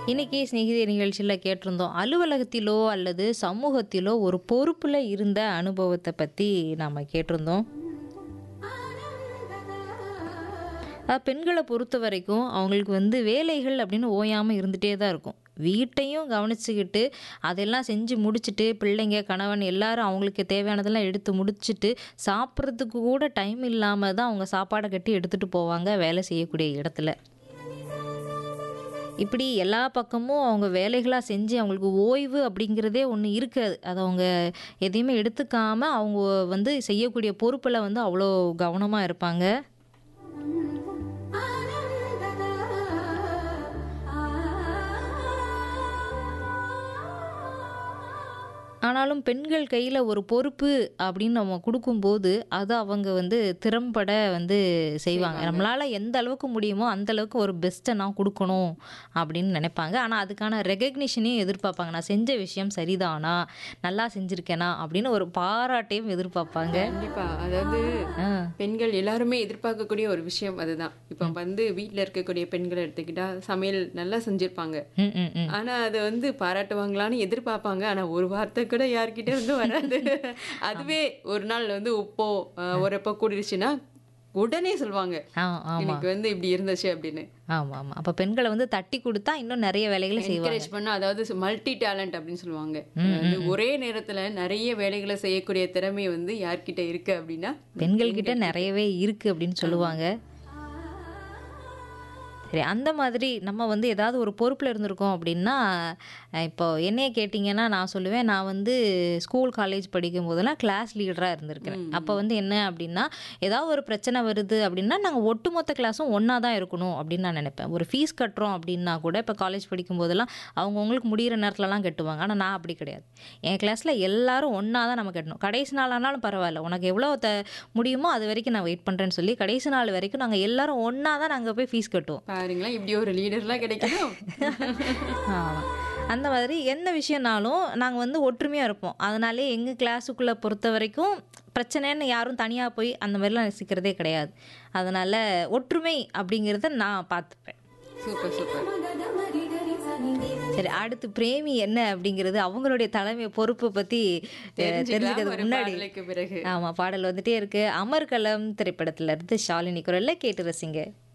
இன்னைக்கு சிநேகிதி நிகழ்ச்சியில் கேட்டிருந்தோம் அலுவலகத்திலோ அல்லது சமூகத்திலோ ஒரு பொறுப்பில் இருந்த அனுபவத்தை பற்றி நாம் கேட்டிருந்தோம் அஹ் பெண்களை பொறுத்த வரைக்கும் அவங்களுக்கு வந்து வேலைகள் அப்படின்னு ஓயாமல் இருந்துகிட்டே தான் இருக்கும் வீட்டையும் கவனிச்சுக்கிட்டு அதெல்லாம் செஞ்சு முடிச்சுட்டு பிள்ளைங்க கணவன் எல்லாரும் அவங்களுக்கு தேவையானதெல்லாம் எடுத்து முடிச்சுட்டு சாப்பிட்றதுக்கு கூட டைம் இல்லாமல் தான் அவங்க சாப்பாடை கட்டி எடுத்துகிட்டு போவாங்க வேலை செய்யக்கூடிய இடத்துல இப்படி எல்லா பக்கமும் அவங்க வேலைகளாக செஞ்சு அவங்களுக்கு ஓய்வு அப்படிங்கிறதே ஒன்று இருக்காது அதை அவங்க எதையுமே எடுத்துக்காமல் அவங்க வந்து செய்யக்கூடிய பொறுப்பில் வந்து அவ்வளோ கவனமாக இருப்பாங்க ஆனாலும் பெண்கள் கையில் ஒரு பொறுப்பு அப்படின்னு நம்ம கொடுக்கும்போது அது அவங்க வந்து திறம்பட வந்து செய்வாங்க நம்மளால் எந்த அளவுக்கு முடியுமோ அந்த அளவுக்கு ஒரு பெஸ்ட்டை நான் கொடுக்கணும் அப்படின்னு நினைப்பாங்க ஆனால் அதுக்கான ரெகக்னிஷனையும் எதிர்பார்ப்பாங்க நான் செஞ்ச விஷயம் சரிதானா நல்லா செஞ்சுருக்கேனா அப்படின்னு ஒரு பாராட்டையும் எதிர்பார்ப்பாங்க கண்டிப்பா அதாவது ஆ பெண்கள் எல்லாருமே எதிர்பார்க்கக்கூடிய ஒரு விஷயம் அதுதான் இப்போ வந்து வீட்ல இருக்கக்கூடிய பெண்களை எடுத்துக்கிட்டா சமையல் நல்லா செஞ்சிருப்பாங்க ம் ம் ம் ஆனா அதை வந்து பாராட்டுவாங்களான்னு எதிர்பார்ப்பாங்க ஆனா ஒரு வார்த்தை கூட யார்கிட்ட வந்து வராது அதுவே ஒரு நாள் வந்து உப்போ அஹ், உரப்போ கூடிருச்சுன்னா உடனே சொல்லுவாங்க ஆ ஆமாம் இன்னைக்கு வந்து இப்படி இருந்துச்சு அப்படின்னு ஆமாம் ஆமாம் அப்போ பெண்களை வந்து தட்டி கொடுத்தா இன்னும் நிறைய வேலைகளை செய்வாங்க என்கரேஜ் பண்ணா அதாவது மல்டி டேலண்ட் அப்படின்னு சொல்லுவாங்க அதாவது ஒரே நேரத்துல நிறைய வேலைகளை செய்யக்கூடிய திறமை வந்து யார்கிட்ட இருக்கு அப்படின்னா பெண்கள்கிட்ட நிறையவே இருக்குது அப்படின்னு சொல்லுவாங்க சரி அந்த மாதிரி நம்ம வந்து ஏதாவது ஒரு பொறுப்பில் இருந்திருக்கோம் அப்படின்னா அஹ் இப்போ என்னைய கேட்டிங்கன்னா நான் சொல்லுவேன் நான் வந்து ஸ்கூல் காலேஜ் படிக்கும் போதெல்லாம் கிளாஸ் லீடராக இருந்திருக்கிறேன் அப்போ வந்து என்ன அப்படின்னா ஏதாவது ஒரு பிரச்சனை வருது அப்படின்னா நாங்கள் ஒட்டுமொத்த கிளாஸும் ஒன்றா தான் இருக்கணும் அப்படின்னு நான் நினைப்பேன் ஒரு ஃபீஸ் கட்டுறோம் அப்படின்னா கூட இப்போ காலேஜ் படிக்கும் போதெல்லாம் அவங்கவுங்களுக்கு முடிகிற நேரத்துலலாம் கட்டுவாங்க ஆனால் நான் அப்படி கிடையாது என் கிளாஸில் எல்லாரும் ஒன்றா தான் நம்ம கட்டணும் கடைசி நாள் ஆனாலும் பரவாயில்ல உனக்கு எவ்வளோ த முடியுமோ அது வரைக்கும் நான் வெயிட் பண்ணுறேன்னு சொல்லி கடைசி நாள் வரைக்கும் நாங்கள் எல்லாரும் ஒன்றா தான் நாங்கள் போய் ஃபீஸ் கட்டுவோம் பாருங்களேன் இப்படி ஒரு லீடர்லாம் கிடைக்கணும் ஆமா. அந்த மாதிரி எந்த விஷயம்னாலும் நாங்கள் வந்து ஒற்றுமையாக இருப்போம் அதனாலே எங்கள் கிளாஸுக்குள்ளே பொறுத்த வரைக்கும் பிரச்சனைன்னு யாரும் தனியாக போய் அந்த மாதிரிலாம் ரசிக்கிறதே கிடையாது அதனால் ஒற்றுமை அப்படிங்கிறத நான் பார்த்துப்பேன் சூப்பர் சூப்பர் சரி அடுத்து பிரேமி என்ன அப்படிங்கிறது அவங்களுடைய தலைமை பொறுப்பை பற்றி தெரிஞ்சுக்கிறதுக்கு ஒரு முன்னாடி பாடலுக்கு பிறகு ஆமாம் பாடல் வந்துட்டே இருக்கு அமர்கலம் திரைப்படத்துல இருந்து ஷாலினி குரல்ல கேட்டு ரசிங்க